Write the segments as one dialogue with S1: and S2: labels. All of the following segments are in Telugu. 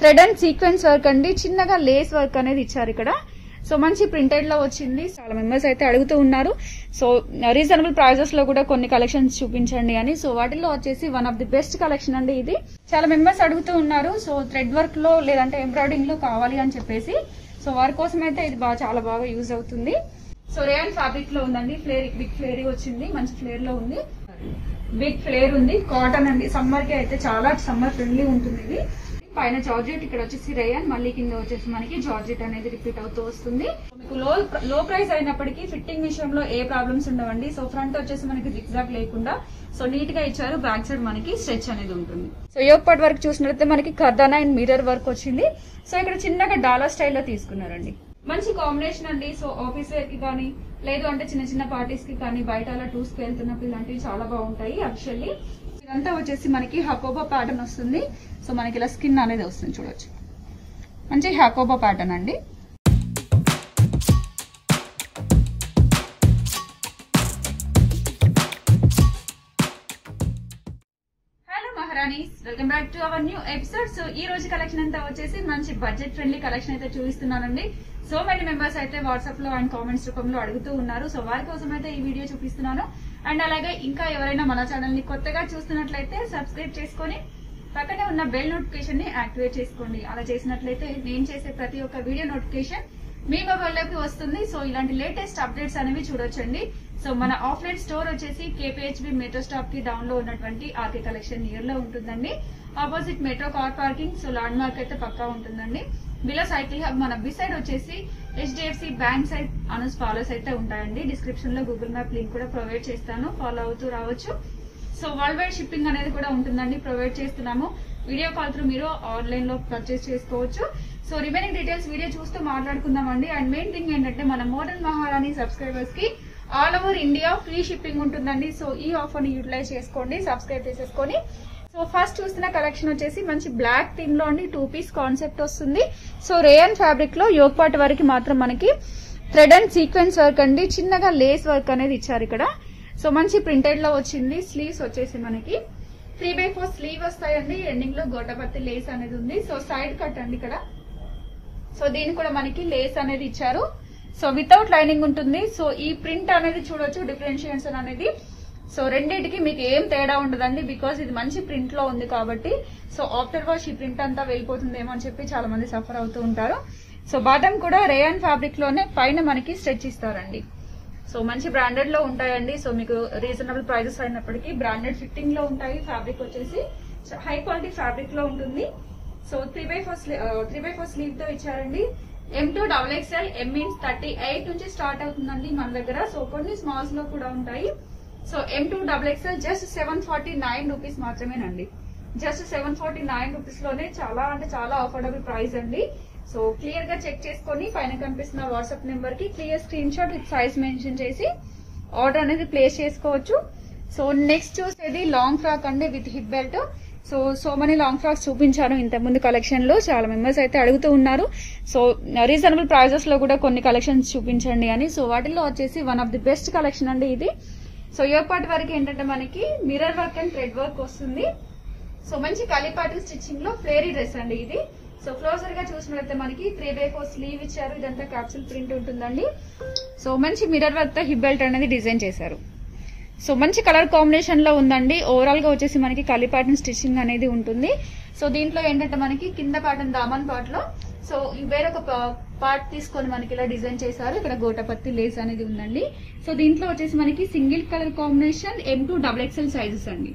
S1: థ్రెడ్ అండ్ సీక్వెన్స్ వర్క్ అండి చిన్నగా లేస్ వర్క్ అనేది ఇచ్చారు ఇక్కడ సో మంచి ప్రింటెడ్ లో వచ్చింది చాలా మెంబర్స్ అయితే అడుగుతూ ఉన్నారు సో రీజనబుల్ ప్రైజెస్ లో కూడా కొన్ని కలెక్షన్స్ చూపించండి అని సో వాటిల్లో వచ్చేసి one of the best collection అండి ఇది చాలా మెంబర్స్ అడుగుతూ ఉన్నారు సో థ్రెడ్ వర్క్ లో లేదంటే ఎంబ్రాయిడింగ్ లో కావాలి అని చెప్పేసి సో వారి కోసం అయితే ఇది బాగా చాలా బాగా యూజ్ అవుతుంది సో రేయన్ ఫ్యాబ్రిక్ లో ఉందండి ఫ్లేర్ బిగ్ ఫ్లేర్ వచ్చింది మంచి ఫ్లేర్ లో ఉంది బిగ్ ఫ్లేర్ ఉంది కాటన్ అండి సమ్మర్ కి అయితే చాలా సమ్మర్ ఫ్రెండ్లీ ఉంటుంది ఇది పైన జార్జెట్ ఇక్కడ వచ్చేసి రేయన్ మళ్ళీ కింద వచ్చేసి మనకి జార్జెట్ అనేది రిపీట్ అవుతూ వస్తుంది మీకు లో లో ప్రైస్ అయినప్పటికీ ఫిట్టింగ్ విషయంలో ఏ ప్రాబ్లమ్స్ ఉండవండి సో ఫ్రంట్ వచ్చేసి మనకి జిగ్జాగ్ లేకుండా సో నీట్ గా ఇచ్చారు బ్యాక్ సైడ్ మనకి స్ట్రెచ్ అనేది ఉంటుంది సో యోగపాట్ వర్క్ చూసినట్లయితే మనకి కర్దానా అండ్ మిరర్ వర్క్ వచ్చింది సో ఇక్కడ చిన్నగా డాలర్ స్టైల్లో తీసుకున్నారండి మంచి కాంబినేషన్ అండి సో ఆఫీస్ వేర్ కి కానీ లేదు అంటే చిన్న చిన్న పార్టీస్ కి కానీ బయట అలా టూర్స్ కి వెళ్తున్నప్పుడు ఇలాంటివి చాలా బాగుంటాయి యాక్చువల్లీ ఇదంతా వచ్చేసి మనకి హకోబా ప్యాటర్న్ వస్తుంది సో మనకి ఇలా స్కిన్ అనేది వస్తుంది చూడొచ్చు మంచి హకోబా ప్యాటర్న్ అండి hello Maharanis welcome back to our new episode so ఈ రోజు కలెక్షన్ అంతా వచ్చేసి మంచి బడ్జెట్ ఫ్రెండ్లీ కలెక్షన్ అయితే చూపిస్తున్నానండి సో మెనీ మెంబర్స్ అయితే వాట్సాప్ లో అండ్ కామెంట్స్ రూపంలో అడుగుతూ ఉన్నారు సో వారి కోసం అయితే ఈ వీడియో చూపిస్తున్నాను అండ్ అలాగే ఇంకా ఎవరైనా మన ఛానల్ ని కొత్తగా చూస్తున్నట్లయితే సబ్స్క్రైబ్ చేసుకొని పక్కనే ఉన్న బెల్ నోటిఫికేషన్ ని యాక్టివేట్ చేసుకోండి అలా చేసినట్లయితే నేను చేసే ప్రతి ఒక్క వీడియో నోటిఫికేషన్ మీ మొబైల్ లోకి వస్తుంది సో ఇలాంటి లేటెస్ట్ అప్డేట్స్ అనేవి చూడొచ్చండి సో మన ఆఫ్లైన్ స్టోర్ వచ్చేసి కేపీహెచ్బి మెట్రో స్టాప్ కి డౌన్ లో ఉన్నటువంటి ఆర్కే కలెక్షన్ నియర్ లో ఉంటుందండి opposite metro car parking so landmark అయితే పక్కా ఉంటుందండి బిలో సైకిల్ హబ్ మన బి సైడ్ వచ్చేసి హెచ్డిఎఫ్సి బ్యాంక్ సైడ్ అనౌన్స్ ఫాలోస్ అయితే ఉంటాయండి డిస్క్రిప్షన్ లో గూగుల్ మ్యాప్ లింక్ కూడా ప్రొవైడ్ చేస్తాను ఫాలో అవుతూ రావచ్చు సో వరల్డ్ వైడ్ షిప్పింగ్ అనేది కూడా ఉంటుందండి ప్రొవైడ్ చేస్తున్నాము వీడియో కాల్ త్రూ మీరు ఆన్లైన్ లో పర్చేస్ చేసుకోవచ్చు సో రిమైనింగ్ డీటెయిల్స్ వీడియో చూస్తూ మాట్లాడుకుందామండి అండ్ మెయిన్ థింగ్ ఏంటంటే మన మోడర్న్ మహారాణి సబ్స్క్రైబర్స్ కి all over India free shipping ఉంటుందండి సో ఈ ఆఫర్ ని యూటిలైజ్ చేసుకోండి సబ్స్క్రైబ్ చేసేసుకొని సో ఫస్ట్ చూస్తున్న కలెక్షన్ వచ్చేసి మంచి బ్లాక్ థీమ్ లో అండి టూ పీస్ కాన్సెప్ట్ వస్తుంది సో రేయన్ ఫ్యాబ్రిక్ లో యోగపాటి వరకు మాత్రం మనకి థ్రెడ్ అండ్ సీక్వెన్స్ వర్క్ అండి చిన్నగా లేస్ వర్క్ అనేది ఇచ్చారు ఇక్కడ సో మంచి ప్రింటెడ్ లో వచ్చింది స్లీవ్స్ వచ్చేసి మనకి త్రీ బై ఫోర్ స్లీవ్ వస్తాయండి ఎండింగ్ లో గోటపత్తి లేస్ అనేది ఉంది సో సైడ్ కట్ అండి ఇక్కడ సో దీనికి కూడా మనకి లేస్ అనేది ఇచ్చారు సో వితౌట్ లైనింగ్ ఉంటుంది సో ఈ ప్రింట్ అనేది చూడొచ్చు డిఫరెన్షియేషన్ అనేది సో రెండింటికి మీకు ఏం తేడా ఉండదండి బికాస్ ఇది మంచి ప్రింట్ లో ఉంది కాబట్టి సో ఆఫ్టర్ వాష్ ఈ ప్రింట్ అంతా వెళ్ళిపోతుందేమో అని చెప్పి చాలా మంది సఫర్ అవుతూ ఉంటారు సో బాటమ్ కూడా రేయాన్ ఫ్యాబ్రిక్ లోనే పైన మనకి స్ట్రెచ్ ఇస్తారండి సో మంచి బ్రాండెడ్ లో ఉంటాయండి సో మీకు రీజనబుల్ ప్రైజెస్ అయినప్పటికీ బ్రాండెడ్ ఫిట్టింగ్ లో ఉంటాయి ఫ్యాబ్రిక్ వచ్చేసి హై క్వాలిటీ ఫ్యాబ్రిక్ లో ఉంటుంది so three by four three by four sleeve తో ఇచ్చారండి M two double XL M means thirty eight నుంచి స్టార్ట్ అవుతుందండి మన దగ్గర సో కొన్ని స్మాల్స్ లో కూడా ఉంటాయి so M two double XL just seven forty nine rupees మాత్రమేనండి just seven forty nine rupees లోనే చాలా అంటే చాలా అఫోర్డబుల్ ప్రైస్ అండి సో క్లియర్ గా చెక్ చేసుకొని పైన కనిపిస్తున్న వాట్సాప్ నెంబర్ కి clear screenshot with size mention చేసి ఆర్డర్ అనేది ప్లేస్ చేసుకోవచ్చు సో నెక్స్ట్ చూసేది లాంగ్ ఫ్రాక్ అండి with hip belt so so many long frocks చూపించాను ఇంతకుముందు కలెక్షన్ లో చాలా మెంబర్స్ అయితే అడుగుతూ ఉన్నారు సో రీజనబుల్ ప్రైజెస్ లో కూడా కొన్ని కలెక్షన్స్ చూపించండి అని సో వాటిల్లో వచ్చేసి one of the best collection అండి ఇది సో ఇయర్పాటి వరకు ఏంటంటే మనకి mirror work and thread work వస్తుంది సో మంచి కలిపాటి స్టిచ్చింగ్ లో ఫ్లేరీ డ్రెస్ అండి ఇది సో క్లోజర్ గా చూసినట్లయితే మనకి త్రీ బై ఫోర్ స్లీవ్ ఇచ్చారు ఇదంతా క్యాప్సూల్ ప్రింట్ ఉంటుందండి సో మంచి మిర్రర్ వర్క్ తో హిప్ బెల్ట్ అనేది డిజైన్ చేశారు సో మంచి కలర్ కాంబినేషన్ లో ఉందండి ఓవరాల్ గా వచ్చేసి మనకి కలి ప్యాటర్న్ స్టిచ్చింగ్ అనేది ఉంటుంది సో దీంట్లో ఏంటంటే మనకి కింద ప్యాటర్న్ దామన్ పార్ట్ లో సో వేరొక పార్ట్ తీసుకొని మనకి ఇలా డిజైన్ చేశారు ఇక్కడ గోటపత్తి లేస్ అనేది ఉందండి సో దీంట్లో వచ్చేసి మనకి single colour combination M two double XL sizes అండి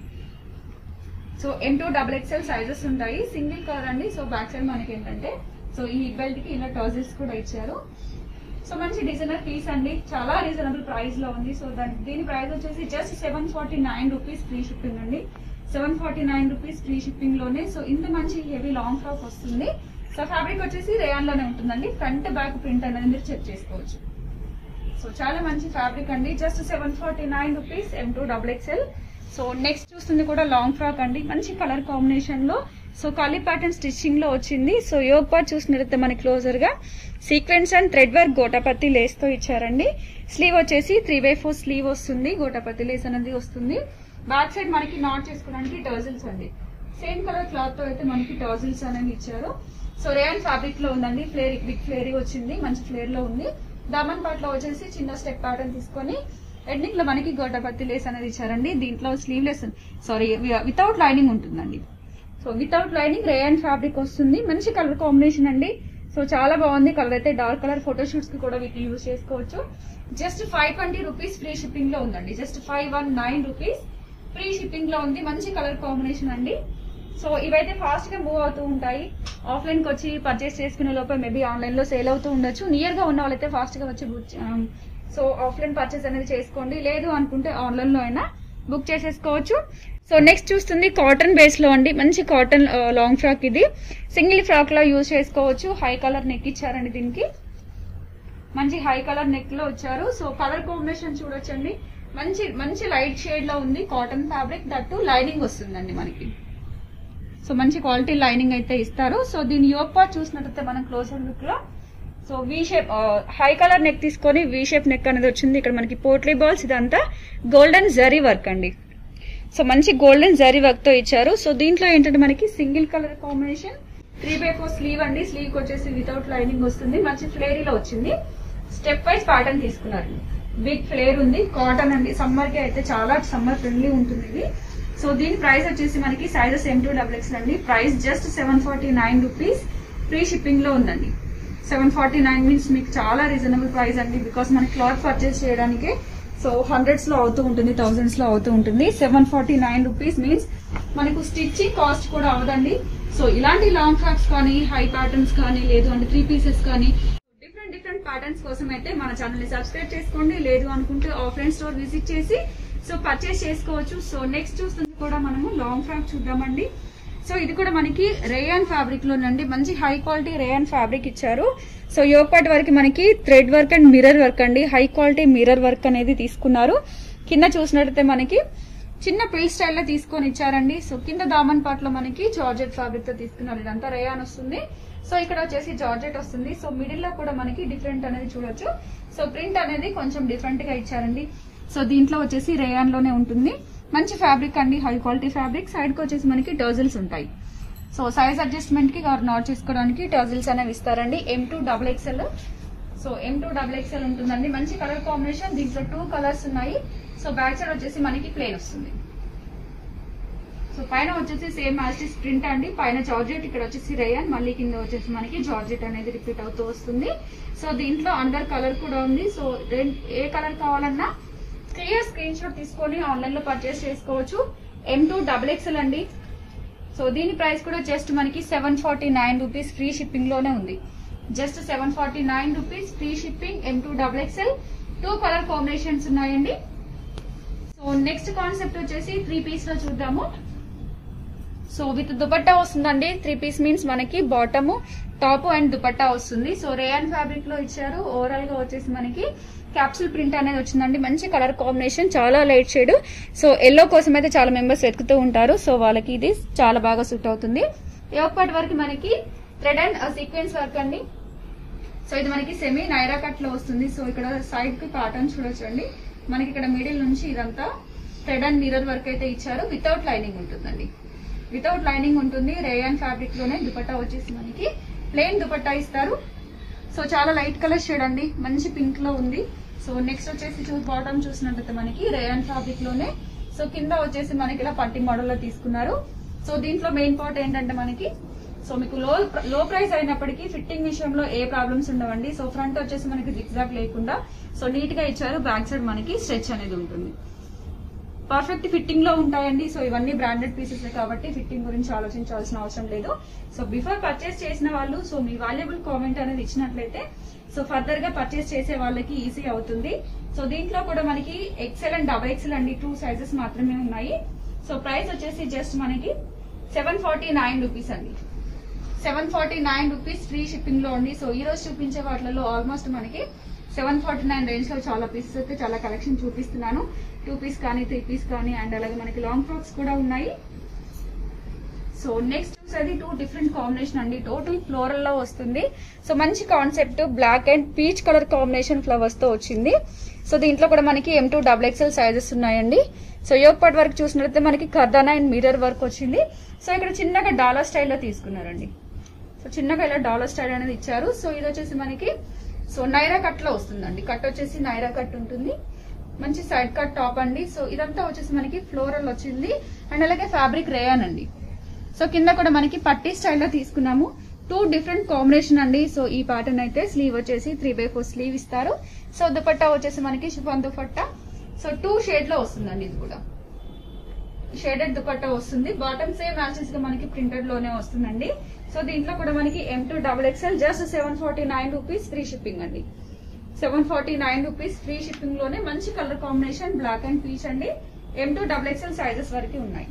S1: so M two double XL sizes ఉంటాయి సింగిల్ కలర్ అండి సో బ్యాక్ సైడ్ మనకి ఏంటంటే సో ఈ బెల్ట్ కి ఇలా టాజెస్ కూడా ఇచ్చారు సో మంచి డిజైనర్ పీస్ అండి చాలా రీజనబుల్ ప్రైస్ లో ఉంది సో దాని దీని ప్రైస్ వచ్చేసి just seven forty nine rupees free shipping అండి seven forty nine rupees free shipping లోనే సో ఇంత మంచి హెవీ లాంగ్ ఫ్రాక్ వస్తుంది సో ఫ్యాబ్రిక్ వచ్చేసి రేయాన్ లోనే ఉంటుందండి ఫ్రంట్ బ్యాక్ ప్రింట్ అనేది మీరు చెక్ చేసుకోవచ్చు సో చాలా మంచి ఫ్యాబ్రిక్ అండి just seven forty nine rupees M two double XL so next చూస్తుంది కూడా లాంగ్ ఫ్రాక్ అండి మంచి కలర్ కాంబినేషన్ లో సో కాలీ ప్యాటర్న్ స్టిచ్చింగ్ లో వచ్చింది సో యోగ్ పార్ట్ చూసినట్లయితే మనకి క్లోజర్ గా సీక్వెన్స్ అండ్ థ్రెడ్ వర్క్ గోటాపత్తి లేస్ తో ఇచ్చారండి స్లీవ్ వచ్చేసి త్రీ బై ఫోర్ స్లీవ్ వస్తుంది గోటాపత్తి లేస్ అనేది వస్తుంది బ్యాక్ సైడ్ మనకి నాట్ చేసుకోవడానికి టర్జిల్స్ అండి సేమ్ కలర్ క్లాత్ తో అయితే మనకి టాజిల్స్ అనేవి ఇచ్చారు సో రేయన్ ఫ్యాబ్రిక్ లో ఉందండి ఫ్లేర్ బిగ్ ఫ్లేరీ వచ్చింది మంచి ఫ్లేర్ లో ఉంది దామన్ పాట్ లో వచ్చేసి చిన్న స్టెప్ ప్యాటర్న్ తీసుకొని ఎండింగ్ లో మనకి గోటపత్తి లేస్ అనేది ఇచ్చారండి దీంట్లో స్లీవ్లెస్ సారీ వితౌట్ లైనింగ్ ఉంటుందండి so without lining rayon fabric వస్తుంది మంచి కలర్ కాంబినేషన్ అండి సో చాలా బాగుంది కలర్ అయితే డార్క్ కలర్ ఫోటోషూట్స్ కి కూడా వీటిని యూజ్ చేసుకోవచ్చు just five twenty rupees free shipping లో ఉందండి just five one nine rupees free shipping లో ఉంది మంచి కలర్ కాంబినేషన్ అండి సో ఇవైతే ఫాస్ట్ గా మూవ్ అవుతూ ఉంటాయి ఆఫ్లైన్ కి వచ్చి పర్చేస్ చేసుకునే లోపల మేబీ ఆన్లైన్ లో సేల్ అవుతూ ఉండొచ్చు నియర్ గా ఉన్న వాళ్ళైతే ఫాస్ట్ గా వచ్చి book చే- um, సో ఆఫ్లైన్ పర్చేస్ అనేది చేసుకోండి లేదు అనుకుంటే ఆన్లైన్ లో అయినా బుక్ చేసేసుకోవచ్చు సో నెక్స్ట్ చూస్తుంది కాటన్ బేస్ లో అండి మంచి కాటన్ లాంగ్ ఫ్రాక్ ఇది సింగిల్ ఫ్రాక్ లో యూజ్ చేసుకోవచ్చు హై కలర్ నెక్ ఇచ్చారండి దీనికి మంచి హై కలర్ నెక్ లో వచ్చారు సో కలర్ కాంబినేషన్ చూడొచ్చండి మంచి మంచి లైట్ షేడ్ లో ఉంది కాటన్ ఫ్యాబ్రిక్ దట్టు లైనింగ్ వస్తుందండి మనకి సో మంచి క్వాలిటీ లైనింగ్ అయితే ఇస్తారు సో దీని యోగ్ పార్ట్ చూసినట్టయితే మనం క్లోజర్ లుక్ లో so V shape high collar neck తీసుకొని వీ షేప్ నెక్ అనేది వచ్చింది ఇక్కడ మనకి పోట్లీ బాల్స్ ఇదంతా గోల్డెన్ జరీ వర్క్ అండి సో మంచి గోల్డెన్ జరీ వర్క్ తో ఇచ్చారు సో దీంట్లో ఏంటంటే మనకి single colour combination three by four sleeve అండి స్లీవ్ వచ్చేసి వితౌట్ లైనింగ్ వస్తుంది మంచి ఫ్లేరీలో వచ్చింది స్టెప్ వైజ్ ప్యాటర్న్ తీసుకున్నారు బిగ్ ఫ్లేర్ ఉంది కాటన్ అండి సమ్మర్ కి అయితే చాలా సమ్మర్ ఫ్రెండ్లీ ఉంటుంది ఇది సో దీని ప్రైస్ వచ్చేసి మనకి sizes M two double X అండి price just seven forty nine rupees free shipping లో ఉందండి సెవెన్ ఫార్టీ నైన్ మీన్స్ మీకు చాలా రీజనబుల్ ప్రైస్ అండి బికాస్ మనకి క్లాత్ పర్చేస్ చేయడానికి సో హండ్రెడ్స్ లో అవుతూ ఉంటుంది థౌసండ్స్ లో అవుతూ ఉంటుంది seven forty nine rupees means మనకు స్టిచ్చింగ్ కాస్ట్ కూడా అవదండి సో ఇలాంటి లాంగ్ ఫ్రాక్స్ కానీ హై ప్యాటర్న్స్ కానీ లేదు అంటే త్రీ పీసెస్ కానీ డిఫరెంట్ డిఫరెంట్ ప్యాటర్న్స్ కోసం అయితే మన ఛానల్ ని సబ్స్క్రైబ్ చేసుకోండి లేదు అనుకుంటే ఆఫ్లైన్ స్టోర్ విజిట్ చేసి సో పర్చేస్ చేసుకోవచ్చు సో నెక్స్ట్ చూస్తుంది కూడా మనము లాంగ్ ఫ్రాక్ చూద్దామండి సో ఇది కూడా మనకి రేయాన్ ఫ్యాబ్రిక్ లోనండి మంచి హై క్వాలిటీ రేయాన్ ఫ్యాబ్రిక్ ఇచ్చారు సో యోగపాటి వరకు మనకి thread work and mirror work అండి హై క్వాలిటీ మిర్రర్ వర్క్ అనేది తీసుకున్నారు కింద చూసినట్టయితే మనకి చిన్న పిల్ స్టైల్లో తీసుకొని ఇచ్చారండి సో కింద దామన్ పార్ట్ లో మనకి జార్జెట్ ఫ్యాబ్రిక్ తో తీసుకున్నారు ఇదంతా రేయాన్ వస్తుంది సో ఇక్కడ వచ్చేసి జార్జెట్ వస్తుంది సో మిడిల్ లో కూడా మనకి డిఫరెంట్ అనేది చూడొచ్చు సో ప్రింట్ అనేది కొంచెం డిఫరెంట్ గా ఇచ్చారండి సో దీంట్లో వచ్చేసి రేయాన్ లోనే ఉంటుంది మంచి ఫ్యాబ్రిక్ అండి హై క్వాలిటీ ఫ్యాబ్రిక్ సైడ్ కి వచ్చేసి మనకి టర్జిల్స్ ఉంటాయి సో సైజ్ అడ్జస్ట్మెంట్ కి నాట్ చేసుకోవడానికి టర్జిల్స్ అనేవి ఇస్తారండి M two double XL so M two double XL ఉంటుందండి మంచి కలర్ కాంబినేషన్ దీంట్లో టూ కలర్స్ ఉన్నాయి సో బ్యాక్ సైడ్ వచ్చేసి మనకి ప్లేన్ వస్తుంది సో పైన వచ్చేసి సేమ్ యాస్టిస్ ప్రింట్ అండి పైన జార్జెట్ ఇక్కడ వచ్చేసి రేయన్ మళ్ళీ కింద వచ్చేసి మనకి జార్జెట్ అనేది రిపీట్ అవుతూ వస్తుంది సో దీంట్లో అండర్ కలర్ కూడా ఉంది సో రెం- ఏ కలర్ కావాలన్నా క్లియర్ స్క్రీన్ షాట్ తీసుకొని ఆన్లైన్ లో పర్చేస్ చేసుకోవచ్చు ఎం టూ డబుల్ ఎక్స్ఎల్ అండి సో దీని ప్రైస్ కూడా జస్ట్ మనకి seven forty nine rupees free shipping లోనే ఉంది just seven forty nine rupees free shipping M two double XL two colour combinations ఉన్నాయండి సో నెక్స్ట్ కాన్సెప్ట్ వచ్చేసి త్రీ పీస్ లో చూద్దాము సో విత్ దుపట్టా వస్తుందండి త్రీ పీస్ మీన్స్ మనకి బాటమ్ టాప్ అండ్ దుపట్టా వస్తుంది సో రేయన్ ఫ్యాబ్రిక్ లో ఇచ్చారు ఓవరాల్ గా వచ్చేసి మనకి క్యాప్సూల్ ప్రింట్ అనేది వచ్చిందండి మంచి కలర్ కాంబినేషన్ చాలా లైట్ షేడ్ సో ఎల్లో కోసం అయితే చాలా మెంబర్స్ వెతుకుతూ ఉంటారు సో వాళ్ళకి ఇది చాలా బాగా సూట్ అవుతుంది యోగపాటి వరకు మనకి థ్రెడ్ అండ్ సీక్వెన్స్ వర్క్ అండి సో ఇది మనకి సెమీ నైరా కట్ లో వస్తుంది సో ఇక్కడ సైడ్ కి ప్యాటర్న్ చూడొచ్చండి మనకి ఇక్కడ మిడిల్ నుంచి ఇదంతా థ్రెడ్ అండ్ మిరర్ వర్క్ అయితే ఇచ్చారు వితౌట్ లైనింగ్ ఉంటుందండి వితౌట్ లైనింగ్ ఉంటుంది రేయాన్ ఫ్యాబ్రిక్ లోనే దుపట్టా వచ్చేసి మనకి ప్లెయిన్ దుపట్టా ఇస్తారు సో చాలా లైట్ కలర్ షేడ్ అండి మంచి పింక్ లో ఉంది సో నెక్స్ట్ వచ్చేసి చూ బాటమ్ చూసినట్టయితే మనకి రేయాన్ ఫ్యాబ్రిక్ లోనే సో కింద వచ్చేసి మనకి ఇలా పట్టి మోడల్ లో తీసుకున్నారు సో దీంట్లో మెయిన్ పార్ట్ ఏంటంటే మనకి సో మీకు లో లో ప్రైస్ అయినప్పటికీ ఫిట్టింగ్ విషయంలో ఏ ప్రాబ్లమ్స్ ఉండవండి సో ఫ్రంట్ వచ్చేసి మనకి జిగ్జాగ్ లేకుండా సో నీట్ గా ఇచ్చారు బ్యాక్ సైడ్ మనకి స్ట్రెచ్ అనేది ఉంటుంది పర్ఫెక్ట్ ఫిట్టింగ్ లో ఉంటాయండి సో ఇవన్నీ బ్రాండెడ్ పీసెస్ కాబట్టి ఫిట్టింగ్ గురించి ఆలోచించాల్సిన అవసరం లేదు సో బిఫోర్ పర్చేస్ చేసిన వాళ్ళు సో మీ వాల్యుబుల్ కామెంట్ అనేది ఇచ్చినట్లయితే సో ఫర్దర్ గా పర్చేస్ చేసే వాళ్ళకి ఈజీ అవుతుంది సో దీంట్లో కూడా మనకి ఎక్సెల్ అండ్ డబల్ ఎక్సెల్ అండి టూ సైజెస్ మాత్రమే ఉన్నాయి సో ప్రైస్ వచ్చేసి జస్ట్ మనకి సెవెన్ ఫార్టీ నైన్ రూపీస్ అండి seven forty nine rupees free shipping లో ఉంది సో ఈ రోజు చూపించే వాటిలో ఆల్మోస్ట్ మనకి సెవెన్ ఫార్టీ నైన్ రేంజ్ లో చాలా పీసెస్ అయితే చాలా కలెక్షన్ చూపిస్తున్నాను టూ పీస్ కానీ త్రీ పీస్ కానీ అండ్ అలాగే మనకి లాంగ్ ఫ్రాక్స్ కూడా ఉన్నాయి సో నెక్స్ట్ చూసేది టూ డిఫరెంట్ కాంబినేషన్ అండి టోటల్ ఫ్లోరల్ లో వస్తుంది సో మంచి concept black and peach colour combination flowers తో వచ్చింది సో దీంట్లో కూడా మనకి M two double XL sizes ఉన్నాయండి సో యోగ్ పార్ట్ వర్క్ చూసినట్లయితే మనకి కర్దానా అండ్ మిర్రర్ వర్క్ వచ్చింది సో ఇక్కడ చిన్నగా డాలర్ స్టైల్లో తీసుకున్నారండి సో చిన్నగా ఇలా డాలర్ స్టైల్ అనేది ఇచ్చారు సో ఇది వచ్చేసి మనకి సో నైరా కట్ లో వస్తుందండి కట్ వచ్చేసి నైరా కట్ ఉంటుంది మంచి సైడ్ కట్ టాప్ అండి సో ఇదంతా వచ్చేసి మనకి ఫ్లోరల్ వచ్చింది అండ్ అలాగే ఫ్యాబ్రిక్ రేయాన్ అండి సో కింద కూడా మనకి పట్టీ స్టైల్లో తీసుకున్నాము టూ డిఫరెంట్ కాంబినేషన్ అండి సో ఈ ప్యాటర్న్ అయితే స్లీవ్ వచ్చేసి త్రీ బై ఫోర్ స్లీవ్ ఇస్తారు సో దుపట్టా వచ్చేసి మనకి chiffon dupatta so two shade లో వస్తుందండి ఇది కూడా షేడెడ్ దుపట్టా వస్తుంది బాటమ్ సేమ్ మ్యాచెస్ గా మనకి ప్రింటెడ్ లోనే వస్తుందండి సో దీంట్లో కూడా మనకి M two double XL just seven forty nine rupees free shipping అండి seven forty nine rupees free shipping లోనే మంచి colour combination black and peach అండి M two double XL sizes వరకు ఉన్నాయి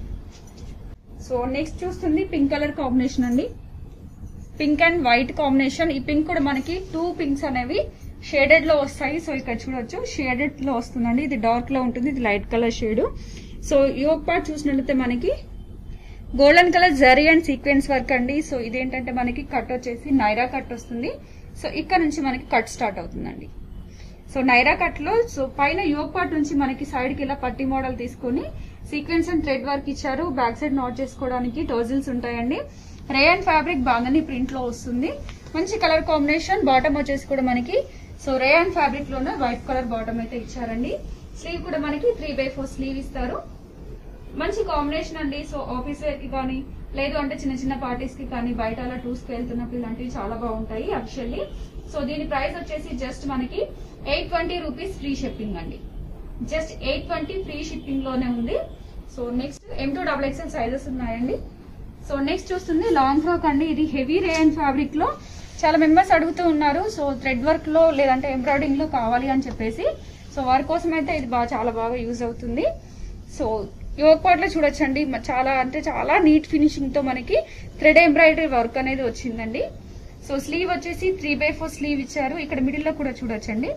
S1: సో నెక్స్ట్ చూస్తుంది పింక్ కలర్ కాంబినేషన్ అండి పింక్ అండ్ వైట్ కాంబినేషన్ ఈ పింక్ కూడా మనకి టూ పింక్స్ అనేవి షేడెడ్ లో వస్తాయి సో ఇక్కడ చూడొచ్చు షేడెడ్ లో వస్తుందండి ఇది డార్క్ లో ఉంటుంది ఇది light colour shade so yoke part చూసినట్లయితే మనకి golden colour zari and sequence work అండి సో ఇదేంటంటే మనకి కట్ వచ్చేసి నైరా కట్ వస్తుంది సో ఇక్కడ నుంచి మనకి కట్ స్టార్ట్ అవుతుందండి సో నైరా కట్ లో సో పైన యోగ్ పార్ట్ నుంచి మనకి సైడ్ కి ఇలా పట్టి మోడల్ తీసుకొని సీక్వెన్స్ అండ్ థ్రెడ్ వర్క్ ఇచ్చారు బ్యాక్ సైడ్ నాట్ చేసుకోవడానికి టోజిల్స్ ఉంటాయండి రేయన్ ఫ్యాబ్రిక్ బాగానే ప్రింట్ లో వస్తుంది మంచి కలర్ కాంబినేషన్ బాటమ్ వచ్చేసి కూడా మనకి సో రేయన్ ఫ్యాబ్రిక్ లోనే వైట్ కలర్ బాటమ్ అయితే ఇచ్చారండి స్లీవ్ కూడా మనకి త్రీ బై ఫోర్ స్లీవ్ ఇస్తారు మంచి కాంబినేషన్ అండి సో ఆఫీస్ వేర్ కి కానీ లేదు అంటే చిన్న చిన్న పార్టీస్ కి కానీ బయట అలా టూర్స్ కి వెళ్తున్నప్పుడు ఇలాంటివి చాలా బాగుంటాయి అఫిషియల్లీ సో దీని ప్రైస్ వచ్చేసి జస్ట్ మనకి eight twenty rupees free shipping అండి just eight twenty free shipping లోనే ఉంది so next M two double XL sizes ఉన్నాయండి సో నెక్స్ట్ చూస్తుంది లాంగ్ ఫ్రాక్ అండి ఇది హెవీ రేయన్ ఫ్యాబ్రిక్ లో చాలా మెంబర్స్ అడుగుతూ ఉన్నారు సో థ్రెడ్ వర్క్ లో లేదంటే ఎంబ్రాయిడింగ్ లో కావాలి అని చెప్పేసి సో వారి కోసం అయితే ఇది బాగా చాలా బాగా యూజ్ అవుతుంది సో యోగ్ పార్ట్ లో చూడొచ్చండి మ- చాలా అంటే చాలా నీట్ ఫినిషింగ్ తో మనకి థ్రెడ్ ఎంబ్రాయిడరీ వర్క్ అనేది వచ్చిందండి సో స్లీవ్ వచ్చేసి త్రీ బై ఫోర్ స్లీవ్ ఇచ్చారు ఇక్కడ మిడిల్ లో కూడా చూడొచ్చండి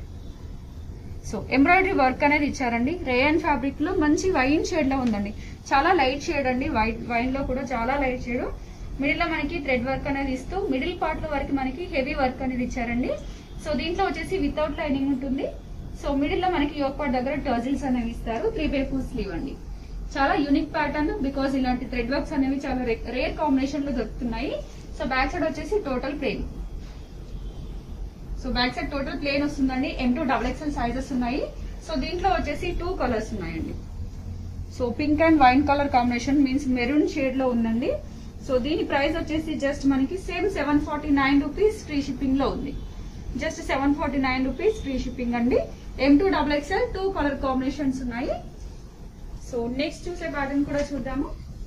S1: సో ఎంబ్రాయిడరీ వర్క్ అనేది ఇచ్చారండి రేయన్ ఫ్యాబ్రిక్ లో మంచి వైన్ షేడ్ లో ఉందండి చాలా లైట్ షేడ్ అండి వైట్ వైన్ లో కూడా చాలా లైట్ షేడ్ మిడిల్ లో మనకి థ్రెడ్ వర్క్ అనేది ఇస్తూ మిడిల్ పార్ట్ లో వరకు మనకి హెవీ వర్క్ అనేది ఇచ్చారండి సో దీంట్లో వచ్చేసి వితౌట్ లైనింగ్ ఉంటుంది సో మిడిల్ లో మనకి యోగ్ పార్ట్ దగ్గర టర్జిల్స్ అనేవి ఇస్తారు త్రీ బై ఫోర్ స్లీవ్ అండి చాలా యూనిక్ ప్యాటర్న్ బికాస్ ఇలాంటి థ్రెడ్ వర్క్స్ అనేవి చాలా రేర్ కాంబినేషన్ లో దొరుకుతున్నాయి సో బ్యాక్ సైడ్ వచ్చేసి total plain so back side total plain వస్తుందండి M two double XL sizes ఉన్నాయి సో దీంట్లో వచ్చేసి టూ కలర్స్ ఉన్నాయండి so pink and wine colour combination means maroon shade లో ఉందండి సో దీని ప్రైస్ వచ్చేసి జస్ట్ మనకి same seven forty nine rupees free shipping లో ఉంది just seven forty nine rupees free shipping అండి M two double XL two colour combinations ఉన్నాయి సో నెక్స్ట్ చూసే ప్యాటర్న్ కూడా చూద్దాము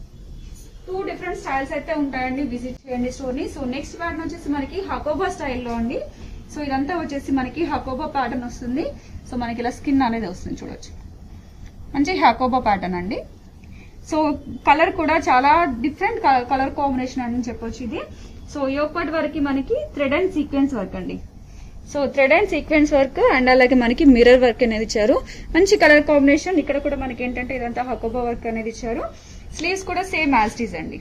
S1: టూ డిఫరెంట్ స్టైల్స్ అయితే ఉంటాయండి విజిట్ చేయండి స్టోర్ ని సో నెక్స్ట్ ప్యాటర్న్ వచ్చేసి మనకి హకోబా స్టైల్లో అండి సో ఇదంతా వచ్చేసి మనకి హకోబా ప్యాటర్న్ వస్తుంది సో మనకి ఇలా స్కిన్ అనేది వస్తుంది చూడొచ్చు మంచి హకోబా ప్యాటర్న్ అండి సో కలర్ కూడా చాలా డిఫరెంట్ కలర్ కాంబినేషన్ అని చెప్పొచ్చు ఇది సో యోగపాటి వరకు మనకి థ్రెడ్ అండ్ సీక్వెన్స్ వర్క్ అండి so thread and sequence work and అలాగే మనకి మిర్రర్ వర్క్ అనేది ఇచ్చారు మంచి కలర్ కాంబినేషన్ ఇక్కడ కూడా మనకి ఏంటంటే ఇదంతా హకోబా వర్క్ అనేది ఇచ్చారు స్లీవ్స్ కూడా సేమ్ యాస్టీస్ అండి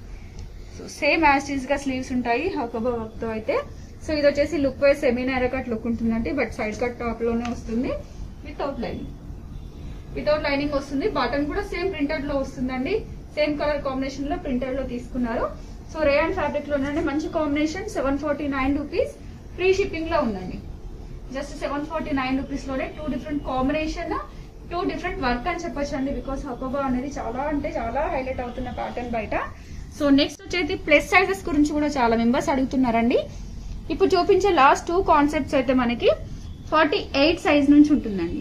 S1: సో సేమ్ యాస్టీస్ గా స్లీవ్స్ ఉంటాయి హకోబా వర్క్ తో అయితే సో ఇది వచ్చేసి look wise semi Naira cut look ఉంటుందండి బట్ సైడ్ కట్ టాప్ లోనే వస్తుంది వితౌట్ లైనింగ్ వితౌట్ లైనింగ్ వస్తుంది బాటమ్ కూడా సేమ్ ప్రింటెడ్ లో వస్తుందండి సేమ్ కలర్ కాంబినేషన్ లో ప్రింటెడ్ లో తీసుకున్నారు సో రేయన్ ఫ్యాబ్రిక్ లో ఉందండి మంచి combination seven forty nine rupees free shipping లో ఉందండి just seven forty nine rupees లోనే two different combination two different work అని చెప్పొచ్చు అండి బికాస్ హకోబా అనేది చాలా అంటే చాలా హైలైట్ అవుతున్న ప్యాటర్న్ బయట సో నెక్స్ట్ వచ్చేసి ప్లస్ సైజెస్ గురించి కూడా చాలా మెంబర్స్ అడుగుతున్నారండి ఇప్పుడు చూపించే లాస్ట్ టూ కాన్సెప్ట్స్ అయితే మనకి ఫార్టీ ఎయిట్ సైజ్ నుంచి ఉంటుందండి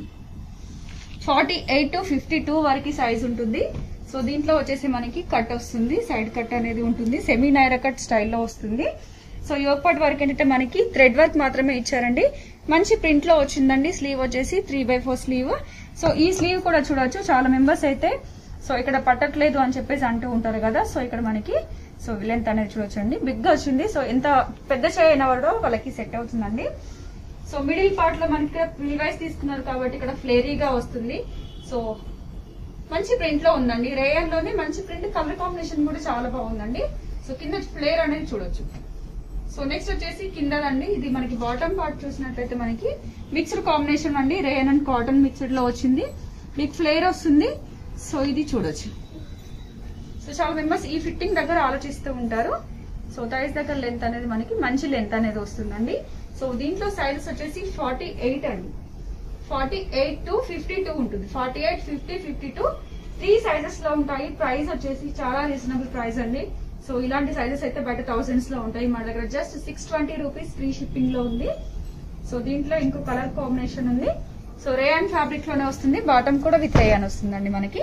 S1: forty eight to fifty two వరకు సైజ్ ఉంటుంది సో దీంట్లో వచ్చేసి మనకి కట్ వస్తుంది సైడ్ కట్ అనేది ఉంటుంది సెమీ నైరా కట్ స్టైల్లో వస్తుంది సో యోగపాటి వరకు ఏంటంటే మనకి థ్రెడ్ వర్క్ మాత్రమే ఇచ్చారండి మంచి ప్రింట్ లో వచ్చిందండి స్లీవ్ వచ్చేసి three by four sleeve so ఈ స్లీవ్ కూడా చూడొచ్చు చాలా మెంబర్స్ అయితే సో ఇక్కడ పట్టట్లేదు అని చెప్పేసి అంటూ ఉంటారు కదా సో ఇక్కడ మనకి సో లెంత్ అనేది చూడొచ్చండి బిగ్ గా వచ్చింది సో ఎంత పెద్ద చేయి అయిన వాడో వాళ్ళకి సెట్ అవుతుందండి సో మిడిల్ పార్ట్ లో మనకి ప్రివైస్ తీసుకున్నారు కాబట్టి ఇక్కడ ఫ్లేరీగా వస్తుంది సో మంచి ప్రింట్ లో ఉందండి రేయన్ లోనే మంచి ప్రింట్ కలర్ కాంబినేషన్ కూడా చాలా బాగుందండి సో కింద ఫ్లేర్ అనేది చూడొచ్చు సో నెక్స్ట్ వచ్చేసి కిందదండి ఇది మనకి బాటమ్ పార్ట్ చూసినట్లయితే మనకి మిక్స్డ్ కాంబినేషన్ అండి రేయన్ అండ్ కాటన్ మిక్స్డ్ లో వచ్చింది బిగ్ ఫ్లేర్ వస్తుంది సో ఇది చూడొచ్చు సో చాలా మెంబర్స్ ఈ ఫిట్టింగ్ దగ్గర ఆలోచిస్తూ ఉంటారు సో థైస్ దగ్గర లెంత్ అనేది మనకి మంచి లెంత్ అనేది వస్తుందండి సో దీంట్లో సైజెస్ వచ్చేసి ఫార్టీ ఎయిట్ అండి forty eight to fifty two ఉంటుంది forty eight fifty fifty two three sizes లో ఉంటాయి ప్రైస్ వచ్చేసి చాలా రీజనబుల్ ప్రైస్ అండి సో ఇలాంటి సైజెస్ అయితే బయట థౌసండ్స్ లో ఉంటాయి మన దగ్గర just six twenty rupees free shipping లో ఉంది సో దీంట్లో ఇంకో కలర్ కాంబినేషన్ ఉంది సో రేయాన్ ఫ్యాబ్రిక్ లోనే వస్తుంది బాటమ్ కూడా విత్ రేయాన్ వస్తుందండి మనకి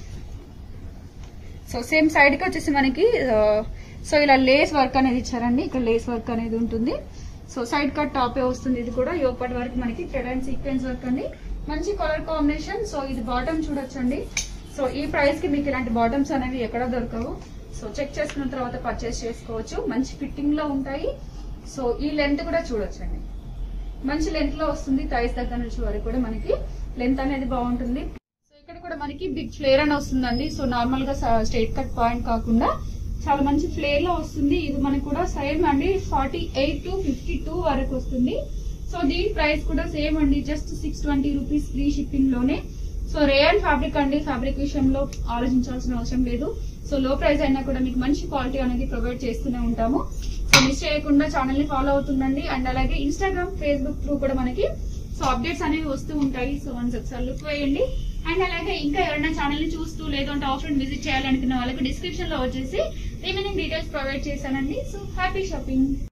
S1: సో సేమ్ సైడ్ కి వచ్చేసి మనకి ఆ, సో ఇలా లేస్ వర్క్ అనేది ఇచ్చారండి ఇక్కడ లేస్ వర్క్ అనేది ఉంటుంది సో సైడ్ కట్ టాపే వస్తుంది ఇది కూడా యోపటి వరకు మనకి థ్రెడ్ అండ్ సీక్వెన్స్ వర్క్ అండి మంచి కలర్ కాంబినేషన్ సో ఇది బాటమ్ చూడొచ్చండి సో ఈ ప్రైస్ కి మీకు ఇలాంటి బాటమ్స్ అనేవి ఎక్కడ దొరకవు సో చెక్ చేసుకున్న తర్వాత పర్చేస్ చేసుకోవచ్చు మంచి ఫిట్టింగ్ లో ఉంటాయి సో ఈ లెంత్ కూడా చూడొచ్చండి మంచి లెంత్ లో వస్తుంది థైస్ దగ్గర నుంచి వరకు కూడా మనకి లెంత్ అనేది బాగుంటుంది సో ఇక్కడ కూడా మనకి బిగ్ ఫ్లేర్ అని వస్తుందండి సో నార్మల్ గా స్ట్రైట్ కట్ పాయింట్ కాకుండా చాలా మంచి ఫ్లేర్ లో వస్తుంది ఇది మనకు కూడా సేమ్ అండి forty eight to fifty two వరకు వస్తుంది సో దీని ప్రైస్ కూడా సేమ్ అండి just six twenty rupees free shipping లోనే సో రేయన్ ఫ్యాబ్రిక్ అండి ఫ్యాబ్రిక్ విషయంలో ఆలోచించాల్సిన అవసరం లేదు సో లో ప్రైస్ అయినా కూడా మీకు మంచి క్వాలిటీ అనేది ప్రొవైడ్ చేస్తూనే ఉంటాము సో మిస్ చేయకుండా ఛానల్ ని ఫాలో అవుతుండండి అండ్ అలాగే ఇన్స్టాగ్రామ్ ఫేస్బుక్ త్రూ కూడా మనకి సో అప్డేట్స్ అనేవి వస్తూ ఉంటాయి సో వన్స్ ఒకసారి లుక్ వేయండి అండ్ అలాగే ఇంకా ఎవరైనా ఛానల్ ని చూస్తూ లేదంటే ఆఫ్లైన్ విజిట్ చేయాలనుకున్న వాళ్ళకి డిస్క్రిప్షన్ లో వచ్చేసి రిమైనింగ్ డీటెయిల్స్ ప్రొవైడ్ చేశానండి సో హ్యాపీ షాపింగ్